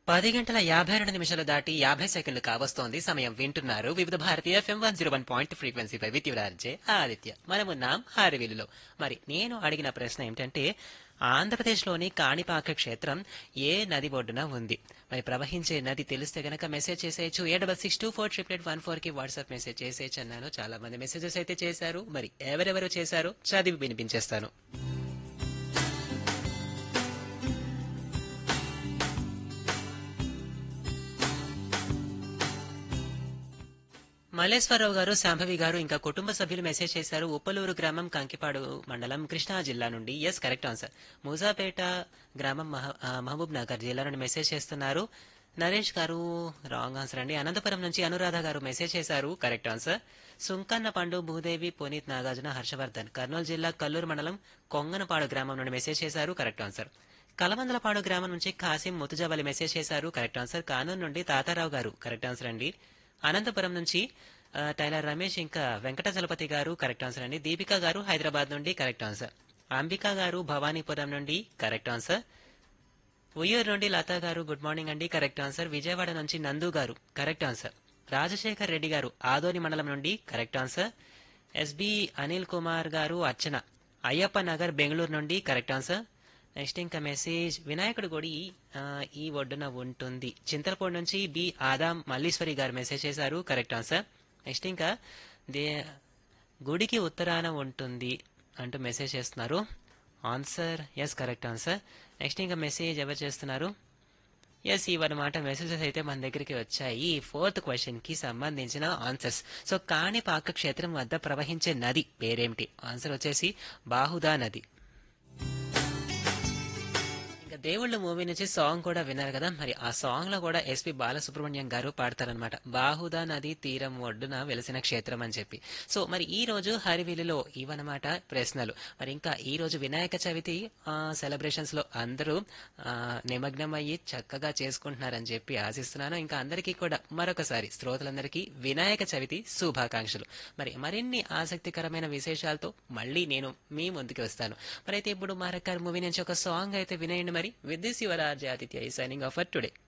పది గంటల యాభై రెండు నిమిషాలు దాటి యాభై సెకండ్లు కావస్తోంది సమయం వింటున్నారు Vividh Bharati FM one zero one point ఫ్రీక్వెన్సీపై విత్యురార్జే ఆదిత్య మనమున్నాం హారవిల్లులో మరి నేను అడిగిన ప్రశ్న ఏమిటంటే ఆంధ్రప్రదేశ్లోని కాణిపాక క్షేత్రం ఏ నది ఒడ్డున ఉంది మరి ప్రవహించే నది తెలిస్తే గనక మెసేజ్ చేసేయచ్చు ఏ double six two four triple eight one four కి వాట్సాప్ మెసేజ్ చేసేయచ్చు అన్నాను చాలా మంది మెసేజెస్ అయితే చేశారు మరి ఎవరెవరు చేశారో చదివి వినిపించేస్తాను మల్లేశ్వరరావు గారు శాంభవి గారు ఇంకా కుటుంబ సభ్యులు మెసేజ్ చేశారు ఉప్పలూరు గ్రామం కంకిపాడు మండలం కృష్ణా జిల్లా నుండి ఎస్ కరెక్ట్ ఆన్సర్ మూసాపేట గ్రామం మహ- ఆ, మహబూబ్ నగర్ జిల్లా నుండి మెసేజ్ చేస్తున్నారు నరేష్ గారు రాంగ్ ఆన్సర్ అండి అనంతపురం నుంచి అనురాధ గారు మెసేజ్ చేశారు కరెక్ట్ ఆన్సర్ సుంకన్న పండు భూదేవి పునీత్ నాగార్జున హర్షవర్ధన్ కర్నూలు జిల్లా కల్లూరు మండలం కొంగనపాడు గ్రామం నుండి మెసేజ్ చేశారు కరెక్ట్ ఆన్సర్ కలమందలపాడు గ్రామం నుంచి కాసిం ముతుజవలి మెసేజ్ చేశారు కరెక్ట్ ఆన్సర్ కానూన్ నుండి తాతారావు గారు కరెక్ట్ ఆన్సర్ అండి అనంతపురం నుంచి ఆ, టైలర్ రమేష్ ఇంకా వెంకట చలపతి గారు కరెక్ట్ ఆన్సర్ అండి దీపిక గారు హైదరాబాద్ నుండి కరెక్ట్ ఆన్సర్ అంబిక గారు భవానీపురం నుండి కరెక్ట్ ఆన్సర్ ఉయ్యూరు నుండి లతా గారు గుడ్ మార్నింగ్ అండి కరెక్ట్ ఆన్సర్ విజయవాడ నుంచి నందు గారు కరెక్ట్ ఆన్సర్ రాజశేఖర్ రెడ్డి గారు ఆదోని మండలం నుండి correct answer S B Anil Kumar గారు అర్చన అయ్యప్ప నగర్ బెంగళూరు నుండి కరెక్ట్ ఆన్సర్ నెక్స్ట్ ఇంకా మెసేజ్ వినాయకుడి గుడి ఆ, ఈ ఒడ్డున ఉంటుంది చింతలపూడి నుంచి బి ఆదాం మల్లీశ్వరి గారు మెసేజ్ చేశారు కరెక్ట్ ఆన్సర్ నెక్స్ట్ ఇంకా దే గుడికి ఉత్తరాన ఉంటుంది అంటూ మెసేజ్ చేస్తున్నారు answer yes correct answer next ఇంకా మెసేజ్ ఎవరు చేస్తున్నారు ఎస్ ఇవన్నమాట మెసేజెస్ అయితే మన దగ్గరికి వచ్చాయి ఈ ఫోర్త్ క్వశ్చన్ కి సంబంధించిన ఆన్సర్స్ సో కాణిపాక క్షేత్రం వద్ద ప్రవహించే నది పేరేమిటి ఆన్సర్ వచ్చేసి బాహుదా నది ఇంకా దేవుళ్ళ మూవీ నుంచి సాంగ్ కూడా విన్నారు కదా మరి ఆ సాంగ్ లో కూడా ఎస్పి బాలసుబ్రహ్మణ్యం గారు పాడతారనమాట బాహుదా నది తీరం ఒడ్డున వెలిసిన క్షేత్రం అని చెప్పి సో మరి ఈ రోజు హరివిలులో ఇవన్నమాట ప్రశ్నలు మరి ఇంకా ఈ రోజు వినాయక చవితి సెలబ్రేషన్స్ లో అందరూ ఆ, నిమగ్నం అయ్యి చక్కగా చేసుకుంటున్నారని చెప్పి ఆశిస్తున్నాను ఇంకా అందరికీ కూడా మరొకసారి శ్రోతలందరికీ వినాయక చవితి శుభాకాంక్షలు మరి మరిన్ని ఆసక్తికరమైన విశేషాలతో మళ్ళీ నేను మీ ముందుకు వస్తాను మరి అయితే ఇప్పుడు మరొక మూవీ నుంచి ఒక సాంగ్ అయితే వినేయండి మరి with this your RJ Aditya signing off today